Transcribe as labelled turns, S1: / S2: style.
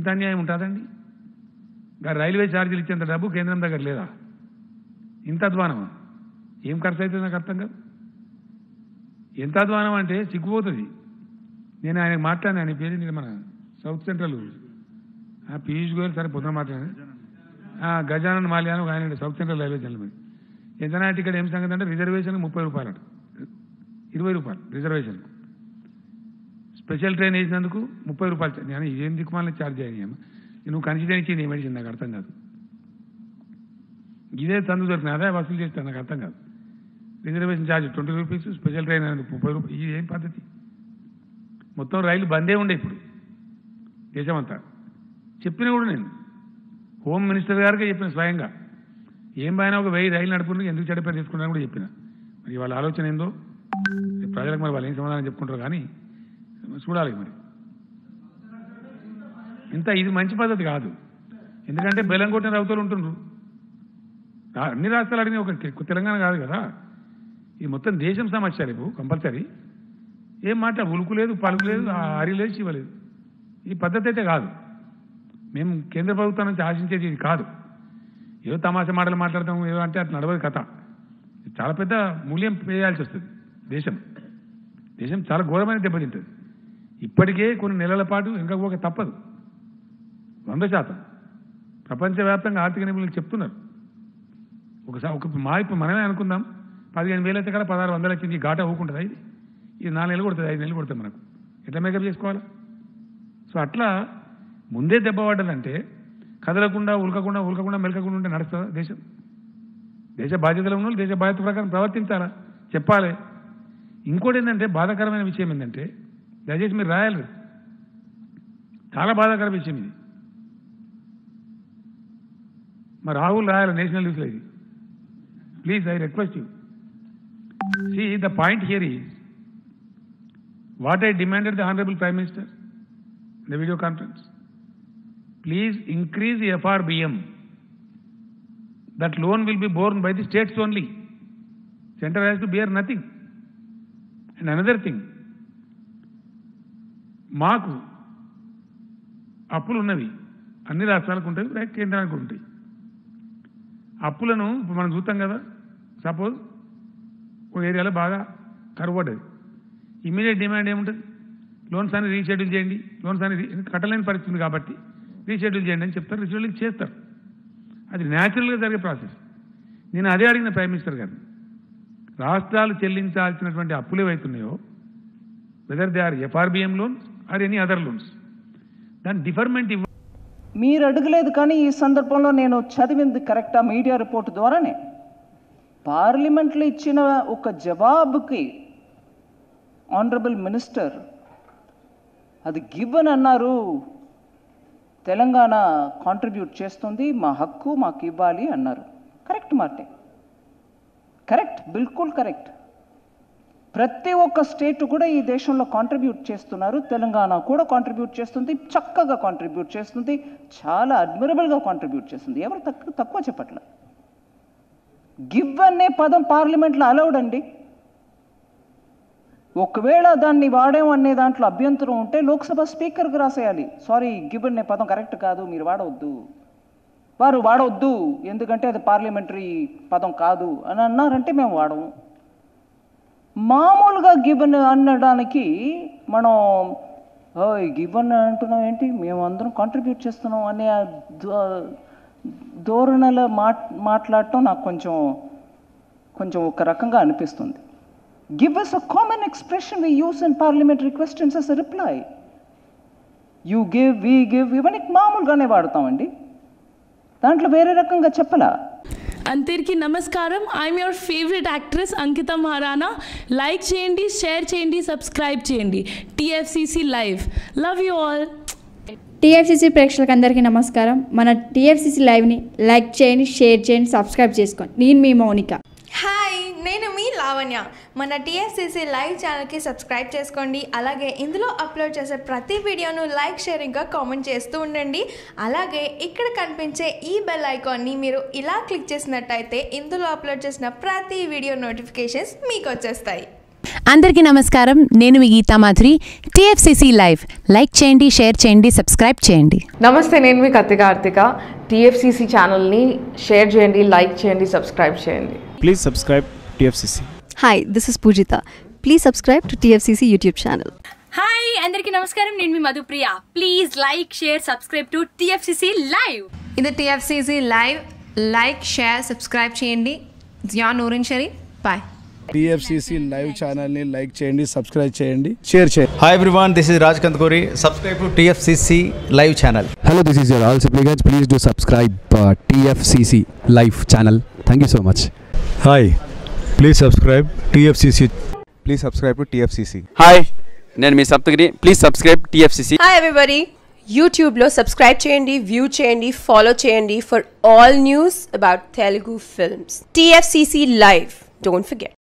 S1: ఇంత అన్యాయం ఉంటుందండి ఇంకా రైల్వే ఛార్జీలు ఇచ్చేంత డబ్బు కేంద్రం దగ్గర లేదా ఇంత అధ్వానమా ఏం ఖర్చు అవుతుంది నాకు అర్థం కాదు ఎంత అధ్వానం అంటే సిగ్గుపోతుంది నేను ఆయన మాట్లాడిన ఆయన పేరు ఏంటి మన సౌత్ సెంట్రల్ ఆ, పీయూష్ గోయల్ సరే పొద్దున మాట్లాడాను ఆ, గజానన్ మాల్యాను ఒక ఆయన సౌత్ సెంట్రల్ రైల్వే జనరల్ ఎంతనా టికెట్ ఏం సంగతి అంటే రిజర్వేషన్ ముప్పై రూపాయలు అట ఇరవై రూపాయలు రిజర్వేషన్ స్పెషల్ ట్రైన్ వేసినందుకు ముప్పై రూపాయలు చా- నేను ఏం దిక్కుమాలని ఛార్జ్ అయ్యాను నువ్వు కన్సిడర్ ఇచ్చింది ఏమేసింది నాకు అర్థం కాదు ఇదే తందు దొరికిన అదే వసూలు చేస్తాను నాకు అర్థం కాదు reservation charge twenty rupees special train అనేది ముప్పై రూపాయలు ఇది ఏం పద్ధతి మొత్తం రైలు బందే ఉండే ఇప్పుడు దేశమంతా చెప్పిన కూడా నేను హోమ్ మినిస్టర్ గారికి చెప్పిన స్వయంగా ఏం పైన ఒక వెయ్యి రైలు నడుపుకుంటే ఎందుకు చెడ్డ తీసుకున్నారని కూడా చెప్పిన మరి వాళ్ళ ఆలోచన ఏందో ప్రజలకు మరి వాళ్ళు ఏం సమాధానం చెప్పుకుంటారు కానీ చూడాలి మరి ఇంత ఇది మంచి పద్ధతి కాదు ఎందుకంటే బెల్లం కొట్టిన రౌతులు ఉంటుండ్రు రా- అన్ని రాష్ట్రాలు అడిగిన ఒక తె- తెలంగాణ కాదు కదా ఇది మొత్తం దేశం సమస్య రేపు కంపల్సరీ ఏం మాట ఉలుకు లేదు పలుకు లేదు ఆ అరి లేదు శివ లేదు ఈ పద్ధతి అయితే కాదు మేము కేంద్ర ప్రభుత్వం నుంచి ఆశించేది ఇది కాదు ఏదో తమాషా మాటలు మాట్లాడతాం ఏదో అంటే అట్లా నడవదు కథ ఇది చాలా పెద్ద మూల్యం వేయాల్సి వస్తుంది దేశం దేశం చాలా ఘోరమైన దెబ్బతింటుంది ఇప్పటికే కొన్ని నెలల పాటు ఇంకా పోక తప్పదు వంద శాతం ప్రపంచవ్యాప్తంగా ఆర్థిక నిపుణులు చెప్తున్నారు ఒకసారి ఒక మా ఇప్పుడు మనమే అనుకుందాం పదిహేను వేలు అయితే కదా పదహారు వందలు వచ్చింది ఈ ఘాట ఊకుంటుందా ఇది ఇది నాలుగు నెలలు కొడుతుంది ఐదు నెలలు కొడుతుంది మనకు ఎట్లా మేకప్ చేసుకోవాలా సో అట్లా ముందే దెబ్బ పడ్డదంటే కదలకుండా ఉలకకుండా ఉలకకుండా మెలకకుండా ఉంటే నడుస్తుందా దేశం దేశ బాధ్యతలు ఉన్న వాళ్ళు దేశ బాధ్యత ప్రకారం ప్రవర్తించాలా చెప్పాలి ఇంకోటి ఏంటంటే బాధాకరమైన విషయం ఏంటంటే దయచేసి మీరు రాయాలి చాలా బాధాకర విషయం ఇది మా రాహుల్ రాయాలి నేషనల్ న్యూస్లో ఇది please I request you see the point here is what I demanded the honourable prime minister the video conference. Please increase the FRBM. That loan will be borne by the states only. Center has to bear nothing. And another thing, మాకు అప్పులు ఉన్నవి అన్ని రాష్ట్రాలకు ఉంటాయి right కేంద్రానికి ఉంటాయి అప్పులను ఇప్పుడు మనం చూస్తాం కదా సపోజ్ ఒక ఏరియాలో బాగా కరువు పడ్డది ఇమీడియట్ డిమాండ్ ఏముంటుంది లోన్స్ అని రీషెడ్యూల్ చేయండి లోన్స్ అని రీ- కట్టలేని పరిస్థితి ఉంది కాబట్టి రీషెడ్యూల్ చేయండి అని చెప్తారు రీషెడ్యూల్ చేస్తారు అది న్యాచురల్గా జరిగే ప్రాసెస్ నేను అదే అడిగిన ప్రైమ్ మినిస్టర్ గారిని రాష్ట్రాలు చెల్లించాల్సినటువంటి అప్పులు ఏవైతున్నాయో whether they are FRBM loans or any other loans దాని డిఫర్మెంట్ ఇవ్వ
S2: మీరు అడగలేదు కానీ ఈ సందర్భంలో నేను చదివింది కరెక్టా మీడియా రిపోర్ట్ ద్వారానే పార్లమెంట్లో ఇచ్చిన ఒక జవాబుకి ఆనరబుల్ మినిస్టర్ అది గివన్ అన్నారు తెలంగాణ కాంట్రిబ్యూట్ చేస్తుంది మా హక్కు మాకు ఇవ్వాలి అన్నారు కరెక్ట్ మాటే కరెక్ట్ బిల్కుల్ కరెక్ట్ ప్రతి ఒక్క స్టేట్ కూడా ఈ దేశంలో కాంట్రిబ్యూట్ చేస్తున్నారు తెలంగాణ కూడా కాంట్రిబ్యూట్ చేస్తుంది చక్కగా కాంట్రిబ్యూట్ చేస్తుంది చాలా అడ్మిరబుల్గా కాంట్రిబ్యూట్ చేస్తుంది ఎవరు తక్కువ తక్కువ చెప్పట్ల గివ్ అనే పదం పార్లమెంట్లో అలౌడ్ అండి ఒకవేళ దాన్ని వాడాం అనే దాంట్లో అభ్యంతరం ఉంటే లోక్సభ స్పీకర్కి రాసేయాలి సారీ గివ్ అనే పదం కరెక్ట్ కాదు మీరు వాడవద్దు వారు వాడవద్దు ఎందుకంటే అది పార్లమెంటరీ పదం కాదు అని అన్నారంటే మేము వాడము మామూలుగా గివెన్ అనడానికి మనం ఓయ్ గివెన్ అంటున్నాం ఏంటి మేము అందరం కాంట్రిబ్యూట్ చేస్తున్నాం అనే ఆ ధో- ధోరణిలో మాట్ మాట్లాడటం నాకు కొంచెం కొంచెం ఒక రకంగా అనిపిస్తుంది give us a common expression we use in parliamentary questions as a reply you give we give ఇవన్నీ మామూలుగానే వాడతామండి దాంట్లో వేరే రకంగా చెప్పలా
S3: అందరికీ నమస్కారం I'm your favourite actress Ankita Maharana like చేయండి షేర్ చేయండి సబ్స్క్రైబ్ చేయండి TFCC live love you all
S4: TFCC ప్రేక్షకులకు అందరికీ నమస్కారం మన టీఎఫ్సీసీ లైవ్ని లైక్ చేయండి షేర్ చేయండి సబ్స్క్రైబ్ చేసుకోండి నేను మీ మౌనిక
S5: హాయ్ నేను మీ లావణ్య మన టీఎస్సీసీ లైవ్ ఛానల్కి సబ్స్క్రైబ్ చేసుకోండి అలాగే ఇందులో అప్లోడ్ చేసే ప్రతి వీడియోను లైక్ షేరింగ్గా కామెంట్ చేస్తూ ఉండండి అలాగే ఇక్కడ కనిపించే ఈ బెల్ ఐకాన్ని మీరు ఇలా క్లిక్ చేసినట్టయితే ఇందులో అప్లోడ్ చేసిన ప్రతి వీడియో నోటిఫికేషన్స్ మీకు వచ్చేస్తాయి
S6: అందరికీ నమస్కారం నేను మీ Geetha Madhuri TFCC live like చేయండి షేర్ చేయండి సబ్స్క్రైబ్ చేయండి
S7: నమస్తే నేను మీ కత్తి కార్తిక టీఎఫ్సిసి ఛానల్ని షేర్ చేయండి లైక్ చేయండి సబ్స్క్రైబ్ చేయండి
S8: Please subscribe TFCC.
S9: Hi, this is Pujita. Please subscribe to TFCC YouTube channel.
S10: Hi అందరికీ నమస్కారం నేను మీ Madhupriya please like share subscribe to TFCC live
S11: ఇది TFCC live like share subscribe చేయండి జియా నూరిన్ షరీ బాయ్
S8: టీఎఫ్సిసి లైవ్ ఛానల్ని లైక్ చేయండి సబ్స్క్రైబ్ చేయండి షేర్ చేయండి
S12: Hi everyone, this is Raj Kantkori. Subscribe to TFCC live channel.
S13: Hello, this is your all supplicants. Please do subscribe uh, TFCC live channel. Thank you so much.
S12: Hi, please subscribe TFCC. Please subscribe to TFCC.
S14: Hi నేను మీ Saptagiri please subscribe TFCC
S15: hi everybody యూట్యూబ్లో subscribe చేయండి view చేయండి follow చేయండి for all news about Telugu films TFCC live don't forget